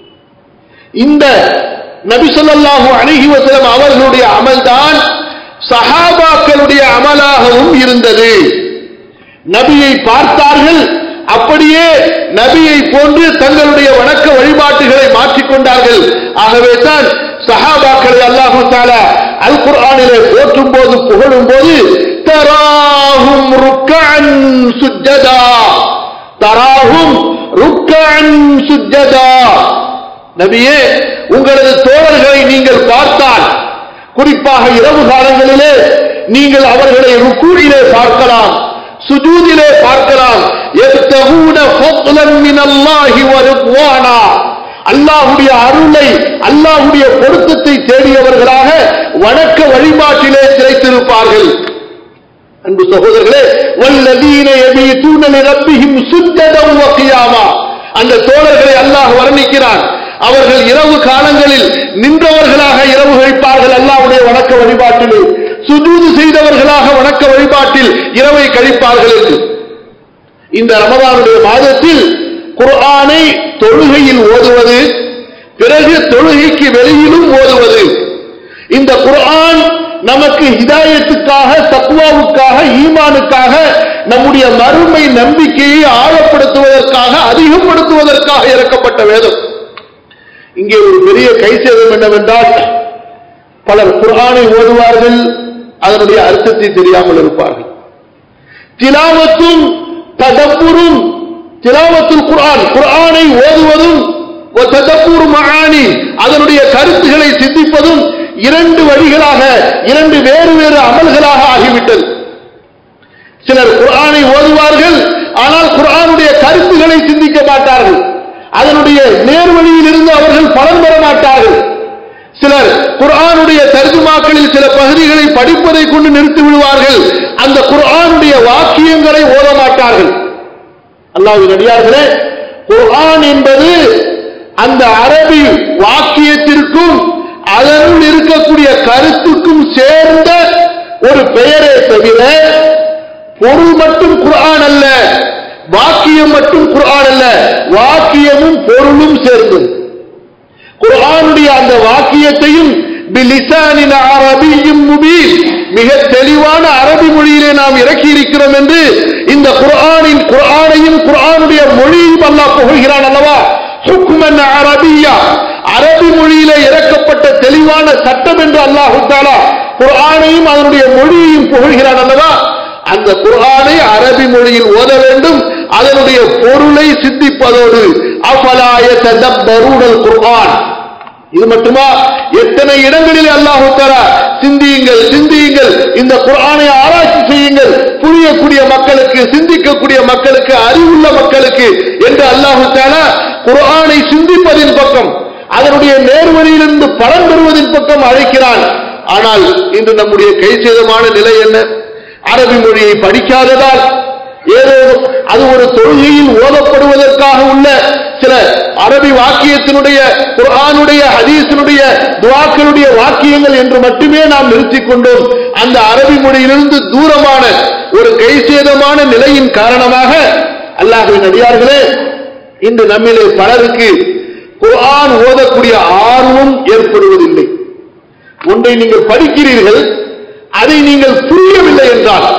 Speaker 1: இந்த நபி ஸல்லல்லாஹு அலைஹி வஸல்லம் அவர்களுடைய அமல்தான் சஹாபாக்களுடைய அமலாகவும் இருந்தது நபியை பார்த்தார்கள் அப்படியே நபியை போன்று தங்களுடைய வணக்க வழிபாட்டுகளை மாற்றிக்கொண்டார்கள் ஆகவே தான் சஹாபாக்களை அல்லாஹு தாலா அல் குர்ஆனிலே போற்றும் போது புகழும் போது தராஹும் ருக்கன் சுஜதா தராஹும் ருக்கன் சுஜதா நபியே உங்களது தோழர்களை நீங்கள் பார்த்தால் குறிப்பாக இரவு காலங்களிலே நீங்கள் அவர்களை ருக்கூரிலே பார்க்கலாம் சுஜூதிலே பார்க்கலாம் எத்தகூன ஃபضلا من الله ورضوانا அல்லாஹ்வுடைய அருளை அல்லாஹ்வுடைய பொருத்தத்தை தேடியவர்களாக வணக்க வழிபாட்டிலே திளைத்திருப்பார்கள் அன்பு சகோதரர்களே வல்லதீன யபீதூன லிரப்பிஹிம் சுஜ்ஜதன் வ கியாமா அந்த தோழர்களை அல்லாஹ் வர்ணிக்கிறான் அவர்கள் இரவு காலங்களில் நின்றவர்களாக இரவு கழிப்பார்கள் அல்லாஹ்வுடைய வணக்க வழிபாட்டிலே சுஜூது செய்தவர்களாக வணக்க வழிபாட்டில் இரவை கழிப்பார்கள் என்று இந்த ரமதானுடைய மாதத்தில் குர்ஆனை தொழுகையில் ஓதுவது பிறகு தொழுகைக்கு வெளியிலும் ஓதுவது இந்த குர்ஆன் நமக்கு ஹிதாயத்துக்காக தக்குவாவுக்காக ஈமானுக்காக நம்முடைய மறுமை நம்பிக்கையை ஆழப்படுத்துவதற்காக அதிகப்படுத்துவதற்காக இறக்கப்பட்ட வேதம் இங்கே ஒரு பெரிய கை சேதம் என்னவென்றால் பலர் குர்ஆனை ஓதுவார்கள் அதனுடைய அர்த்தத்தை தெரியாமல் இருப்பார்கள் திலாவத்தும் ததப்புரும் திலாவத்துல் குர்ஆன் குர்ஆனை ஓதுவதும் ததப்புர் மகானி அதனுடைய கருத்துக்களை சிந்திப்பதும் இரண்டு வழிகளாக இரண்டு வேறு வேறு அமல்களாக ஆகிவிட்டது சிலர் குர்ஆனை ஓதுவார்கள் ஆனால் குர்ஆனுடைய கருத்துக்களை சிந்திக்க மாட்டார்கள் அதனுடைய நேர்வழியில் இருந்து அவர்கள் பலன் பெற மாட்டார்கள் சிலர் குர்ஆனுடைய தர்ஜுமாக்களில் சில பகுதிகளை படிப்பதை கொண்டு நிறுத்தி விடுவார்கள் அந்த குர்ஆனுடைய வாக்கியங்களை ஓத மாட்டார்கள் அல்லாஹ்வின் அடியார்களே குர்ஆன் என்பது அந்த அரபி வாக்கியத்திற்கும் அதனுள் இருக்கக்கூடிய கருத்துக்கும் சேர்ந்த ஒரு பெயரே தவிர பொருள் மட்டும் குர்ஆன் அல்ல வாக்கியம் மட்டும் குர்ஆன் அல்ல வாக்கியமும் பொருளும் சேர்ந்தது குர்ஆனுடைய அந்த வாக்கியத்தையும் பிலிசானின் அரபியும் முபீன் மிக தெளிவான அரபி மொழியிலே நாம் இறக்கி இருக்கிறோம் என்று இந்த குர்ஆனின் குர்ஆனையும் குர்ஆனுடைய மொழியும் அல்லாஹ் புகழ்கிறான் அல்லவா ஹுக்மன் அரபியா அரபி மொழியிலே இறக்கப்பட்ட தெளிவான சட்டம் என்று அல்லாஹு தாலா குர்ஆனையும் அதனுடைய மொழியையும் புகழ்கிறான் அல்லவா அந்த குர்ஆனை அரபி மொழியில் ஓத வேண்டும் அதனுடைய பொருளை சிந்திப்பதோடு அஃபலாய ததப்பரூனல் குர்ஆன் இது மட்டுமா எத்தனை இடங்களில் அல்லாஹு தஆலா சிந்தியுங்கள் சிந்தியுங்கள் இந்த குர்ஆனை ஆராய்ச்சி செய்யுங்கள் புரியக்கூடிய மக்களுக்கு சிந்திக்கக்கூடிய மக்களுக்கு அறிவுள்ள மக்களுக்கு என்று அல்லாஹு தஆலா குர்ஆனை சிந்திப்பதின் பக்கம் அதனுடைய நேர்வழியிலிருந்து பலன் பெறுவதின் பக்கம் அழைக்கிறான் ஆனால் இன்று நம்முடைய கை சேதமான நிலை என்ன அரபி மொழியை படிக்காததால் ஏதோ அது ஒரு தொழுகையில் ஓதப்படுவதற்காக உள்ள சில அரபி வாக்கியத்தினுடைய குர்ஆனுடைய ஹதீஸினுடைய துவாக்களுடைய வாக்கியங்கள் என்று மட்டுமே நாம் நிறுத்திக் கொண்டோம் அந்த அரபி மொழியிலிருந்து தூரமான ஒரு கைசேதமான நிலையின் காரணமாக அல்லாஹுவின் அடியார்களே இன்று நம்மிலே பலருக்கு குர்ஆன் ஓதக்கூடிய ஆர்வம் ஏற்படுவதில்லை ஒன்றை நீங்கள் படிக்கிறீர்கள் அதை நீங்கள் புரியவில்லை என்றால்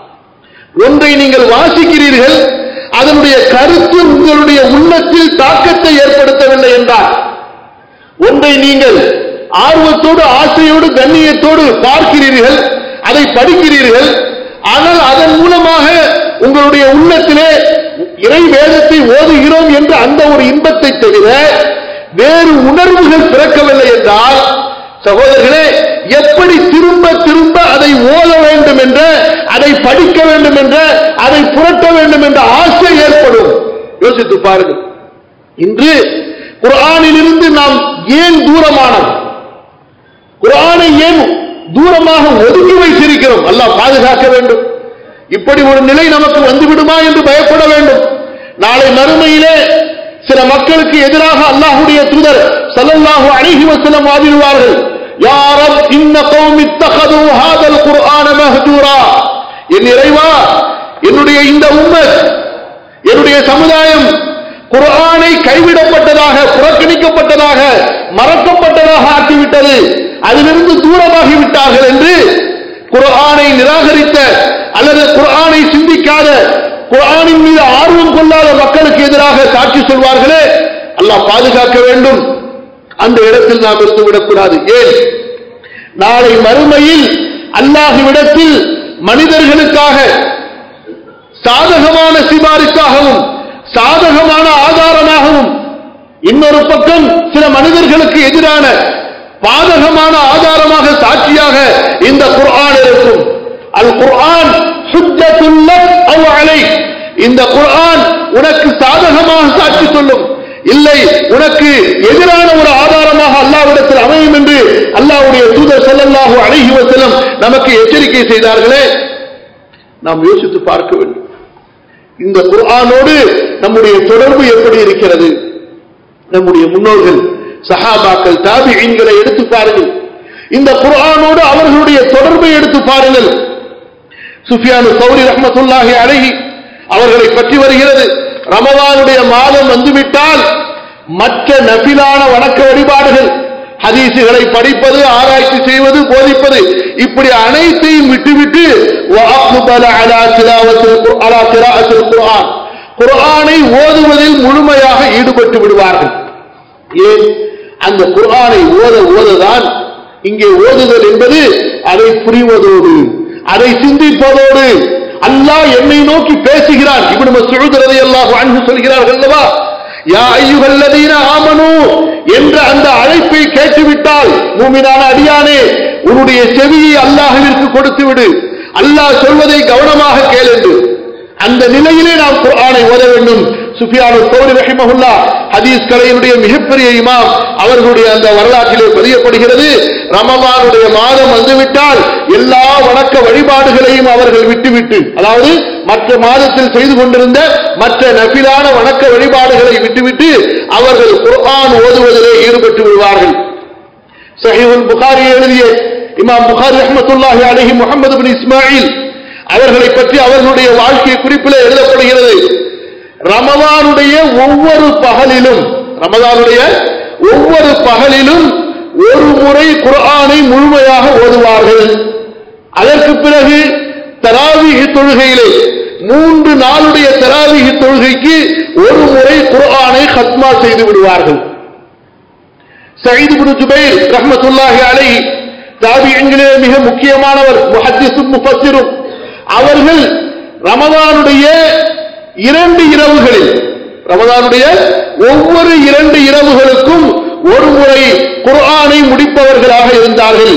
Speaker 1: ஒன்றை நீங்கள் வாசிக்கிறீர்கள் அதனுடைய கருத்து உங்களுடைய உள்ளத்தில் தாக்கத்தை ஏற்படுத்தவில்லை என்றால் ஒன்றை நீங்கள் ஆர்வத்தோடு ஆசையோடு கண்ணியத்தோடு பார்க்கிறீர்கள் அதை படிக்கிறீர்கள் ஆனால் அதன் மூலமாக உங்களுடைய உள்ளத்திலே இறை வேதத்தை ஓதுகிறோம் என்ற அந்த ஒரு இன்பத்தை தவிர வேறு உணர்வுகள் பிறக்கவில்லை என்றால் சகோதரர்களே எப்படி திரும்ப திரும்ப அதை ஓத வேண்டும் என்ற அதை படிக்க வேண்டும் என்ற அதை புரட்ட வேண்டும் என்ற ஆசை ஏற்படும் யோசித்து பாருங்கள் இன்று குர்ஆனிலிருந்து நாம் ஏன் தூரமானோம் குர்ஆனை ஏன் தூரமாக ஒதுக்கி வைத்திருக்கிறோம் அல்லாஹ் பாதுகாக்க வேண்டும் இப்படி ஒரு நிலை நமக்கு வந்துவிடுமா என்று பயப்பட வேண்டும் நாளை மறுமையிலே சில மக்களுக்கு எதிராக அல்லாஹுடைய தூதர் ஸல்லல்லாஹு அலைஹி வஸல்லம் வாதிடுவார்கள் யா ரப் இன்ன கௌமி இத்தகது ஹாதல் குர்ஆன மஹ்ஜூரா என் இறைவா என்னுடைய இந்த உம்மத் என்னுடைய சமுதாயம் குர்ஆனை கைவிடப்பட்டதாக புறக்கணிக்கப்பட்டதாக மறக்கப்பட்டதாக ஆக்கிவிட்டது அதிலிருந்து தூரமாகி விட்டார்கள் என்று குர்ஆனை நிராகரித்த அல்லது குர்ஆனை சிந்திக்காத குர்ஆனின் மீது ஆர்வம் கொள்ளாத மக்களுக்கு எதிராக சாட்சி சொல்வார்களே அல்லாஹ் பாதுகாக்க வேண்டும் அந்த இடத்தில் நாம் இருந்து விடக்கூடாது ஏன் நாளை மறுமையில் அல்லாஹுவிடத்தில் மனிதர்களுக்காக சாதகமான சிபாரிசாகவும் சாதகமான ஆதாரமாகவும் இன்னொரு பக்கம் சில மனிதர்களுக்கு எதிரான பாதகமான ஆதாரமாக சாட்சியாக இந்த குர்ஆன் இருக்கும் அல் குர்ஆன் ஹுஜ்ஜத்துல் லக் அவ் அலைக் இந்த குர்ஆன் உனக்கு சாதகமாக சாட்சி சொல்லும் இல்லை உனக்கு எதிரான ஒரு ஆதாரமாக அல்லாஹ்விடத்தில் அமையும் என்று அல்லாஹ்வுடைய தூதர் ஸல்லல்லாஹு அலைஹி வஸல்லம் நமக்கு எச்சரிக்கை செய்தார்களே நாம் யோசித்து பார்க்க வேண்டும் இந்த குர்ஆனோடு நம்முடைய தொடர்பு எப்படி இருக்கிறது நம்முடைய முன்னோர்கள் சஹாபாக்கள் தாபிஈன்களை எடுத்து பாருங்கள் இந்த குர்ஆனோடு அவர்களுடைய தொடர்பை எடுத்து பாருங்கள் சுஃபியானு சௌரி ரஹ்மத்துல்லாஹி அலைஹி அவர்களை பற்றி வருகிறது ரமதானுடைய மாதம் வந்துவிட்டால் மற்ற நபிலான வணக்க வழிபாடுகள் ஹதீசுகளை படிப்பது ஆராய்ச்சி செய்வது போதிப்பது இப்படி அனைத்தையும் விட்டுவிட்டு وَأَقْبَلَ عَلَى تِلَاوَةِ الْقُرْآنِ على قراءة القرآن குர்ஆனை ஓதுவதில் முழுமையாக ஈடுபட்டு விடுவார்கள் ஏன் அந்த குர்ஆனை ஓத ஓததான் இங்கே ஓதுதல் என்பது அதை புரிவதோடு அதை சிந்திப்பதோடு அல்லாஹ் என்னை நோக்கி பேசுகிறான் இப்னு மஸ்ஊத் ரலியல்லாஹு அன்ஹு சொல்கிறார்கள் அல்லவா யா அய்யுஹல்லதீன ஆமனு என்ற அந்த அழைப்பை கேட்டுவிட்டால் மூமினான அடியானே உன்னுடைய செவியை அல்லாஹ்விற்கு கொடுத்து விடு அல்லாஹ் சொல்வதை கவனமாக கேள் என்று அந்த நிலையிலே நாம் குர்ஆனை ஓத வேண்டும் சுஃபியானு தௌரி ரஹிமஹுல்லா ஹதீஸ் கலையினுடைய மிகப்பெரிய இமாம் அவர்களுடைய அந்த வரலாற்றிலே பதியப்படுகிறது ரமலானுடைய மாதம் வந்துவிட்டால் எல்லா வணக்க வழிபாடுகளையும் அவர்கள் விட்டுவிட்டு அதாவது மற்ற மாதத்தில் செய்து கொண்டிருந்த மற்ற நபிலான வணக்க வழிபாடுகளை விட்டுவிட்டு அவர்கள் குர்ஆன் ஓதுவதிலே ஈடுபட்டு விடுவார்கள் சஹீஹுல் புகாரி எழுதிய இமாம் புகாரி ரஹ்மத்துல்லாஹி அலைஹி முஹம்மது பின் இஸ்மாயில் அவர்களை பற்றி அவர்களுடைய வாழ்க்கை குறிப்பில் எழுதப்படுகிறது ரமதானுடைய ஒவ்வொரு பகலிலும் ரமதானுடைய ஒவ்வொரு பகலிலும் ஒரு முறை குர்ஆனை முழுமையாக ஓதுவார்கள் அதற்கு பிறகு தராவிஹி தொழுகையிலே மூன்று நாளுடைய தராவிஹி தொழுகைக்கு ஒரு முறை குர்ஆனை ஹத்மா செய்து விடுவார்கள் சயீத் இப்னு ஜுபைர் ரஹ்மத்துல்லாஹி அலைஹி தாபியங்களே மிக முக்கியமானவர் முஹத்திஸும் முஃபஸ்ஸிரும் அவர்கள் ரமதானுடைய இரண்டு இரவுகளில் ரமதானுடைய ஒவ்வொரு இரண்டு இரவுகளுக்கும் ஒரு முறை குர்ஆனை முடிப்பவர்களாக இருந்தார்கள்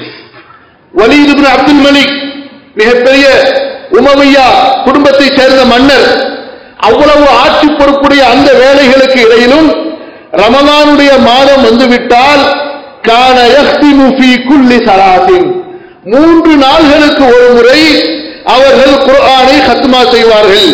Speaker 1: வலீத் இப்னு அப்துல் மலிக் மிகப்பெரிய உமவையா குடும்பத்தைச் சேர்ந்த மன்னர் அவ்வளவு ஆட்சி பொறுப்புடைய அந்த வேலைகளுக்கு இடையிலும் ரமலானுடைய மாதம் வந்துவிட்டால் கான யஹ்திமு ஃபீ குல்லி சலாத்தின் மூன்று நாள்களுக்கு ஒரு முறை அவர்கள் குர்ஆனை ஹத்மா செய்வார்கள்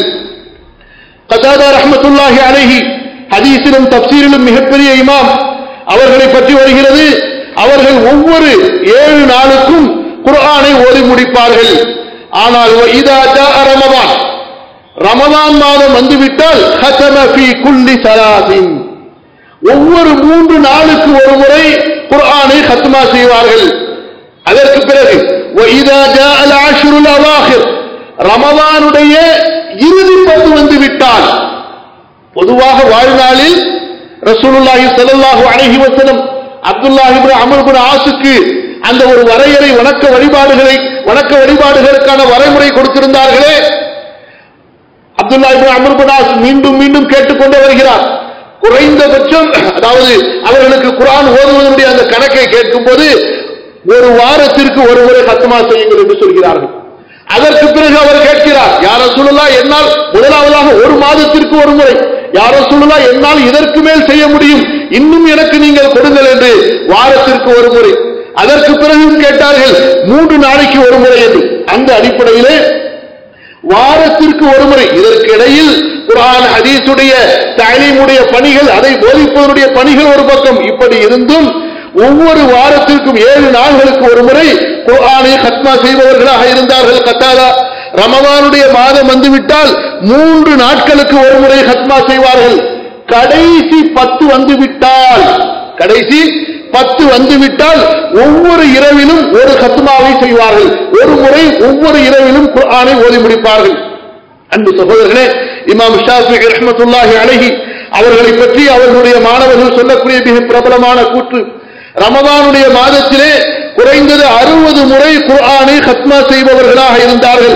Speaker 1: கதாதா ரஹ்மத்துல்லாஹி அலைஹி ஹதீஸிலும் தப்சீரிலும் மிகப்பெரிய இமாம் அவர்களை பற்றி வருகிறது அவர்கள் ஒவ்வொரு ஏழு நாளுக்கும் குர்ஆனை ஓதி முடிப்பார்கள் ஆனால் இதா ஜாஅ ரமதான் ரமதான் மாதம் வந்துவிட்டால் ஹதம ஃபீ குல்லி சலாத்தின் ஒவ்வொரு மூன்று நாளுக்கு ஒரு முறை குர்ஆனை ஹத்மா செய்வார்கள் அதற்கு பிறகு وَإِذَا جَاءَ الْعَشْرُ الْأَوَاخِرُ ரமதானுடைய இறுதி பத்து வந்து விட்டால் பொதுவாக வாழ்நாளில் ரசூலுல்லாஹி ஸல்லல்லாஹு அலைஹி வஸல்லம் அப்துல்லாஹ் இப்னு அம்ர் இப்னு ஆஸுக்கு அந்த ஒரு வரையறை வணக்க வழிபாடுகளை வணக்க வழிபாடுகளுக்கான வரைமுறை கொடுத்திருந்தார்களே Abdullah ibn Amr ibn As மீண்டும் மீண்டும் கேட்டுக்கொண்டே வருகிறார் குறைந்தபட்சம் அதாவது அவர்களுக்கு குர்ஆன் ஓதுவதனுடைய அந்த கணக்கை கேட்கும்போது ஒரு வாரத்திற்கு ஒரு முறை ஹத்மா செய்யுங்கள் என்று சொல்கிறார்கள் அதற்கு பிறகு அவர் கேட்கிறார் யார சொல்லலாம் என்னால் முதலாவதாக ஒரு மாதத்திற்கு ஒரு முறை யார சொல்லலாம் என்னால் இதற்கு மேல் செய்ய முடியும் இன்னும் எனக்கு நீங்கள் கொடுங்கள் என்று வாரத்திற்கு ஒரு முறை அதற்கு பிறகும் கேட்டார்கள் மூன்று நாளைக்கு ஒரு முறை என்று அந்த அடிப்படையிலே வாரத்திற்கு ஒரு முறை இதற்கு இடையில் குரான் ஹதீஸுடைய தாலீமுடைய பணிகள் அதை போதிப்பதனுடைய பணிகள் ஒரு பக்கம் இப்படி இருந்தும் ஒவ்வொரு வாரத்திற்கும் ஏழு நாள்களுக்கு ஒரு முறை குர்ஆனை ஹத்மா செய்பவர்களாக இருந்தார்கள் கத்தாதா ரமதானுடைய மாதம் வந்துவிட்டால் மூன்று நாட்களுக்கு ஒரு முறை ஹத்மா செய்வார்கள் கடைசி பத்து வந்துவிட்டால் கடைசி பத்து வந்துவிட்டால் ஒவ்வொரு இரவிலும் ஒரு ஹத்மாவை செய்வார்கள் ஒரு முறை ஒவ்வொரு இரவிலும் குர்ஆனை ஓதி முடிப்பார்கள் அன்பு சகோதரர்களே இமாம் ஷாஃபி ரஹ்மத்துல்லாஹி அலைஹி அவர்களை பற்றி அவர்களுடைய மாணவர்கள் சொல்லக்கூடிய மிக பிரபலமான கூற்று ரமதானுடைய மாதத்திலே குறைந்தது அறுபது முறை குர்ஆனை ஹத்மா செய்பவர்களாக இருந்தார்கள்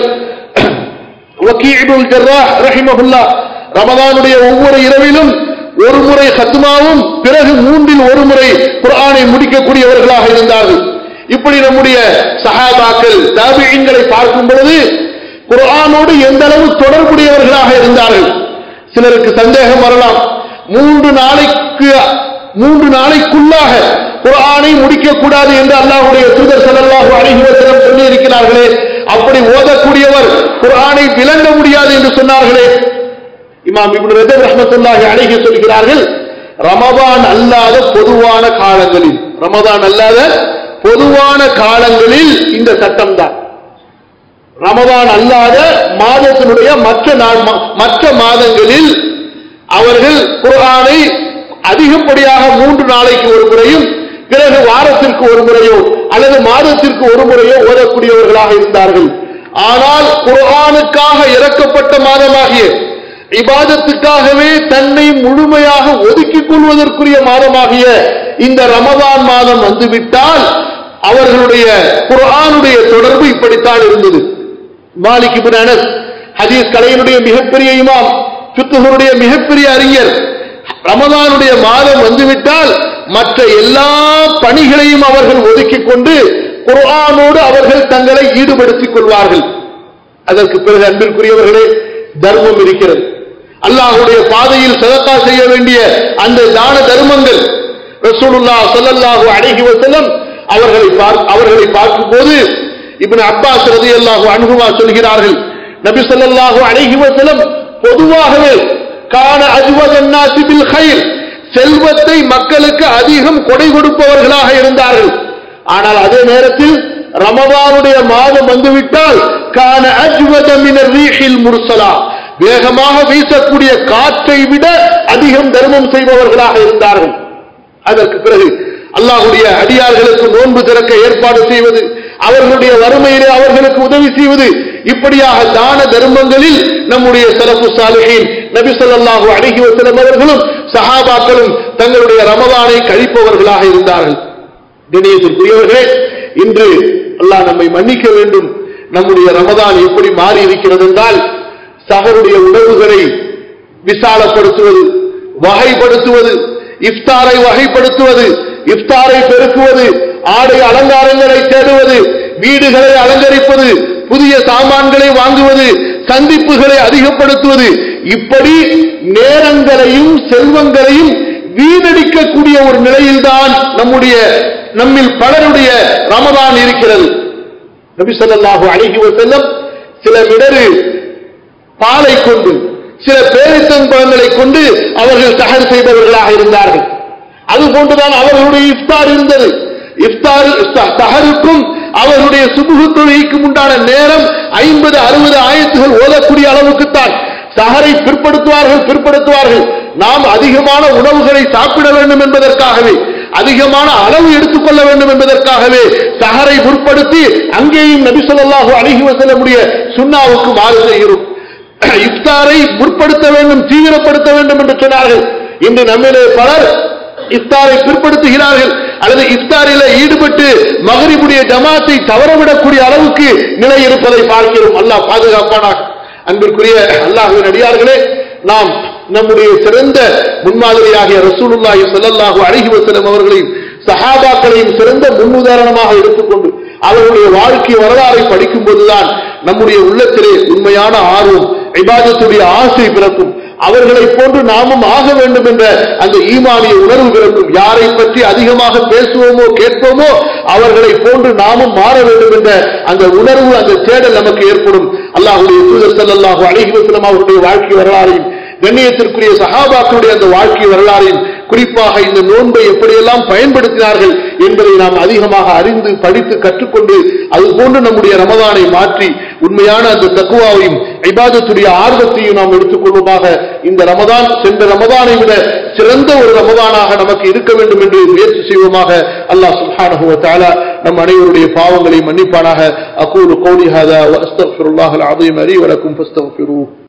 Speaker 1: வக்கீபுல் ஜர்ராஹ் ரஹிமஹுல்லா ரமதானுடைய ஒவ்வொரு இரவிலும் ஒரு முறை ஹத்மாவும் பிறகு மூன்றில் ஒரு முறை குர்ஆனை முடிக்கக்கூடியவர்களாக இருந்தார்கள் இப்படி நம்முடைய சஹாபாக்கள் தாபியங்களை பார்க்கும் பொழுது குர்ஆனோடு எந்த அளவு தொடர்புடையவர்களாக இருந்தார்கள் சிலருக்கு சந்தேகம் வரலாம் மூன்று நாளைக்கு மூன்று நாளைக்குள்ளாக குர்ஆனை முடிக்கக்கூடாது என்று அல்லாஹ்வுடைய தூதர் ஸல்லல்லாஹு அலைஹி வஸல்லம் சொல்லி இருக்கிறார்களே அப்படி ஓதக்கூடியவர் குர்ஆனை விளங்க முடியாது என்று சொன்னார்களே இமாம் இப்னு ரஜப் ரஹ்மத்துல்லாஹி அலைஹி சொல்கிறார்கள் ரமதான் அல்லாத பொதுவான காலங்களில் ரமதான் அல்லாத பொதுவான காலங்களில் இந்த சட்டம் தான் ரமதான் அல்லாத மாதத்தினுடைய மற்ற நாள் மற்ற மாதங்களில் அவர்கள் குர்ஆனை அதிகப்படியாக மூன்று நாளைக்கு ஒரு முறையும் பிறகு வாரத்திற்கு ஒரு முறையோ அல்லது மாதத்திற்கு ஒரு முறையோ ஓதக்கூடியவர்களாக இருந்தார்கள் ஆனால் குர்ஆனுக்காக இறக்கப்பட்ட மாதமாகிய இபாதத்துக்காகவே தன்னை முழுமையாக ஒதுக்கிக் கொள்வதற்குரிய மாதமாகிய இந்த ரமதான் மாதம் வந்துவிட்டால் அவர்களுடைய குர்ஆனுடைய தொடர்பு இப்படித்தான் இருந்தது மாலிக் இப்னு அனஸ் ஹதீஸ் கலையினுடைய மிகப்பெரிய இமாம் ஃபிக்ஹுடைய மிகப்பெரிய அறிஞர் ரமதானுடைய மாதம் வந்துவிட்டால் மற்ற எல்லா பணிகளையும் அவர்கள் ஒதுக்கிக் கொண்டு குர்ஆனோடு அவர்கள் தங்களை ஈடுபடுத்திக் கொள்வார்கள் அதற்கு பிறகு அன்பிற்குரியவர்களே தர்மம் இருக்கிறது அல்லாஹுடைய பாதையில் சதக்கா செய்ய வேண்டிய அந்த தான தர்மங்கள் ரசூலுல்லா ஸல்லல்லாஹு அலைஹி வஸல்லம் அவர்களை அவர்களை பார்க்கும்போது இப்னு அப்பாஸ் ரலியல்லாஹு அன்ஹுமா சொல்கிறார்கள் நபி ஸல்லல்லாஹு அலைஹி வஸல்லம் பொதுவாகவே கான அஜ்வதன் நாசி பில் கைர் செல்வத்தை மக்களுக்கு அதிகம் கொடை கொடுப்பவர்களாக இருந்தார்கள் ஆனால் அதே நேரத்தில் ரமதானுடைய மாதம் வந்துவிட்டால் கான அஜ்வத மினர் ரீஹில் முர்சலா வேகமாக வீசக்கூடிய காற்றை விட அதிகம் தர்மம் செய்பவர்களாக இருந்தார்கள் அதற்கு பிறகு அல்லாஹுடைய அடியார்களுக்கு நோன்பு திறக்க ஏற்பாடு செய்வது அவர்களுடைய வறுமையிலே அவர்களுக்கு உதவி செய்வது இப்படியாக தான தர்மங்களில் நம்முடைய சலப்பு சாலிகின் நபி ஸல்லல்லாஹு அலைஹி வஸல்லம் அவர்களும் சஹாபாக்களும் தங்களுடைய ரமலானை கழிப்பவர்களாக இருந்தார்கள் கணேசத்திற்குரியவர்களே இன்று அல்லாஹ் நம்மை மன்னிக்க வேண்டும் நம்முடைய ரமதான் எப்படி மாறி இருக்கிறது என்றால் சகருடைய உணவுகளை விசாலப்படுத்துவது வகைப்படுத்துவது இஃப்தாரை வகைப்படுத்துவது இஃப்தாரை பெருக்குவது ஆடை அலங்காரங்களை தேடுவது வீடுகளை அலங்கரிப்பது புதிய சாமான்களை வாங்குவது சந்திப்புகளை அதிகப்படுத்துவது இப்படி நேரங்களையும் செல்வங்களையும் வீணடிக்கக்கூடிய ஒரு நிலையில்தான் நம்முடைய நம்மில் பலருடைய ரமதான் இருக்கிறது நபி ஸல்லல்லாஹு அலைஹி வஸல்லம் சில மிடரு பாலை கொண்டு சில பேரித்தம்பழங்களை கொண்டு அவர்கள் சஹர் செய்தவர்களாக இருந்தார்கள் அது போன்றுதான் அவர்களுடைய இஃப்தார் இருந்தது இஃப்தார் சஹருக்கும் அவர்களுடைய சுபுகு தொழுகைக்கும் உண்டான நேரம் ஐம்பது அறுபது ஆயத்துகள் ஓதக்கூடிய அளவுக்குத்தான் சஹரை பிற்படுத்துவார்கள் பிற்படுத்துவார்கள் நாம் அதிகமான உணவுகளை சாப்பிட வேண்டும் என்பதற்காகவே அதிகமான அளவு எடுத்துக்கொள்ள வேண்டும் என்பதற்காகவே சஹரை முற்படுத்தி அங்கேயும் நபி ஸல்லல்லாஹு அலைஹி வஸல்லமுடைய சுன்னாவுக்கு மாறு செய்கிறோம் இஃப்தாரை முற்படுத்த வேண்டும் தீவிரப்படுத்த வேண்டும் என்று சொன்னார்கள் இன்று நம்மிலே பலர் இஃப்தாரை பிற்படுத்துகிறார்கள் அல்லது இஃப்தாரில ஈடுபட்டு மகரிபுடைய ஜமாத்தை தவறவிடக்கூடிய அளவுக்கு நிலை இருப்பதை பார்க்கிறோம் அல்லாஹ் பாதுகாப்பானாக அன்பிற்குரிய அல்லாஹுவின் அடியார்களே நாம் நம்முடைய சிறந்த முன்மாதிரியாகிய ரசூலுல்லாஹி ஸல்லல்லாஹு அலைஹி வஸல்லம் அவர்களையும் சஹாபாக்களையும் சிறந்த முன்னுதாரணமாக எடுத்துக்கொண்டு அவர்களுடைய வாழ்க்கை வரலாறை படிக்கும் போதுதான் நம்முடைய உள்ளத்திலே உண்மையான ஆர்வம் இபாதத்துடைய ஆசை பிறக்கும் அவர்களை போன்று நாமும் ஆக வேண்டும் என்ற அந்த ஈமானிய உணர்வு பிறக்கும் யாரை பற்றி அதிகமாக பேசுவோமோ கேட்போமோ அவர்களை போன்று நாமும் மாற வேண்டும் என்ற அந்த உணர்வு அந்த தேடல் நமக்கு ஏற்படும் அல்லாஹுடைய தூதர் ஸல்லல்லாஹு அலைஹி வஸல்லம் அவருடைய வாழ்க்கை வரலாறையும் கண்ணியத்திற்குரிய சஹாபாக்களுடைய அந்த வாழ்க்கை வரலாறையும் குறிப்பாக இந்த நோன்பை எப்படியெல்லாம் பயன்படுத்தினார்கள் என்பதை நாம் அதிகமாக அறிந்து படித்து கற்றுக்கொண்டு அது போன்று நம்முடைய ரமதானை மாற்றி உண்மையான அந்த தக்குவாவையும் ஐபாதத்துடைய ஆர்வத்தையும் நாம் எடுத்துக்கொள்வோமாக இந்த ரமதான் சென்ற ரமதானை விட சிறந்த ஒரு ரமதானாக நமக்கு இருக்க வேண்டும் என்று முயற்சி செய்வோமாக அல்லாஹ் சுப்ஹானஹு வ தஆலா நம் அனைவருடைய பாவங்களை மன்னிப்பானாக அகூலு கௌலி ஹாதா வ அஸ்தக்ஃபிருல்லாஹல் அஸீம் லி வ லக்கும் ஃபஸ்தக்ஃபிரூஹ்